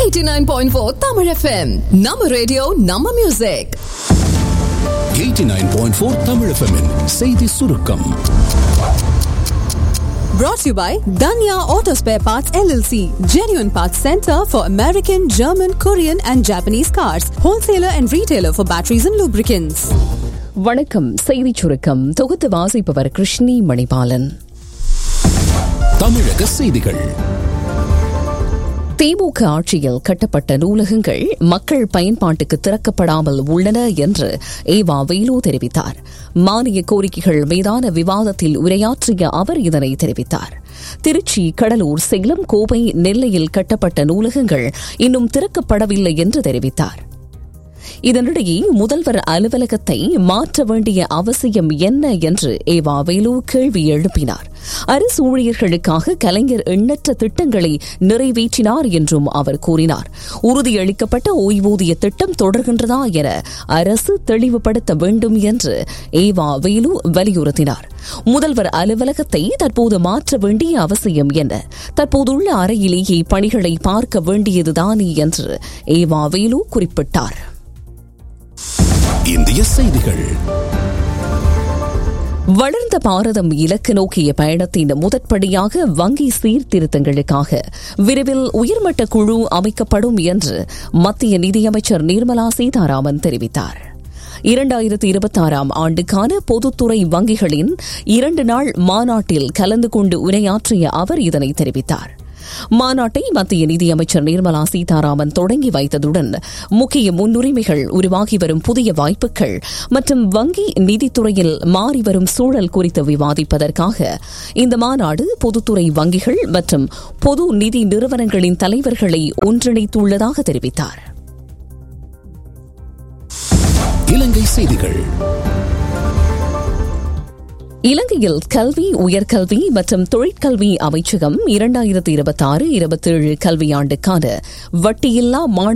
89.4 Tamil FM. நம்ம radio நம்ம music 89.4 Tamil FM -இன் செய்தி சுருக்கம் brought to you by Danya Auto Spare Parts LLC, genuine parts center for American, German, Korean and Japanese cars, wholesaler and retailer for batteries and lubricants. வணக்கம் செய்திச் சுருக்கம் தொகுத்து வாசிப்பவர் கிருஷ்ணி மணிபாலன் தமிழக செய்திகள் திமுக ஆட்சியில் கட்டப்பட்ட நூலகங்கள் மக்கள் பயன்பாட்டுக்கு திறக்கப்படாமல் உள்ளன என்று ஏவா வேலு தெரிவித்தார் மானிய கோரிக்கைகள் மீதான விவாதத்தில் உரையாற்றிய அவர் இதனை தெரிவித்தார் திருச்சி கடலூர் சேலம் கோவை நெல்லையில் கட்டப்பட்ட நூலகங்கள் இன்னும் திறக்கப்படவில்லை என்று தெரிவித்தார் இதனிடையே முதல்வர் அலுவலகத்தை மாற்ற வேண்டிய அவசியம் என்ன என்று ஏவா வேலு கேள்வி எழுப்பினார் அரசு ஊழியர்களுக்காக கலைஞர் எண்ணற்ற திட்டங்களை நிறைவேற்றினார் என்றும் அவர் கூறினார் உறுதியளிக்கப்பட்ட ஓய்வூதிய திட்டம் தொடர்கின்றதா என அரசு தெளிவுபடுத்த வேண்டும் என்று ஏவா வேலு வலியுறுத்தினார் முதல்வர் அலுவலகத்தை தற்போது மாற்ற வேண்டிய அவசியம் என்ன தற்போதுள்ள அறையிலேயே பணிகளை பார்க்க வேண்டியதுதானே என்று ஏவா வேலு குறிப்பிட்டார் இந்திய செய்திகள் வளர்ந்த பாரதம் இலக்கு நோக்கிய பயணத்தின் முதற்படியாக வங்கி சீர்திருத்தங்களுக்காக விரைவில் உயர்மட்ட குழு அமைக்கப்படும் என்று மத்திய நிதியமைச்சர் நிர்மலா சீதாராமன் தெரிவித்தார் இரண்டாயிரத்தி இருபத்தாறாம் ஆண்டுக்கான பொதுத்துறை வங்கிகளின் இரண்டு நாள் மாநாட்டில் கலந்து கொண்டு உரையாற்றிய அவர் இதனை தெரிவித்தார் மாநாட்டை மத்திய நிதியமைச்சர் நிர்மலா சீதாராமன் தொடங்கி வைத்ததுடன் முக்கிய முன்னுரிமைகள் உருவாகி வரும் புதிய வாய்ப்புகள் மற்றும் வங்கி நிதித்துறையில் மாறி வரும் சூழல் குறித்து விவாதிப்பதற்காக இந்த மாநாடு பொதுத்துறை வங்கிகள் மற்றும் பொது நிதி நிறுவனங்களின் தலைவர்களை ஒன்றிணைத்துள்ளதாக தெரிவித்தார் இலங்கை செய்திகள் இலங்கையில் கல்வி உயர்கல்வி மற்றும் தொழிற்கல்வி அமைச்சகம் இரண்டாயிரத்தி இருபத்தி ஆறு இருபத்தேழு கல்வியாண்டுக்கான வட்டியில்லா மாணவர்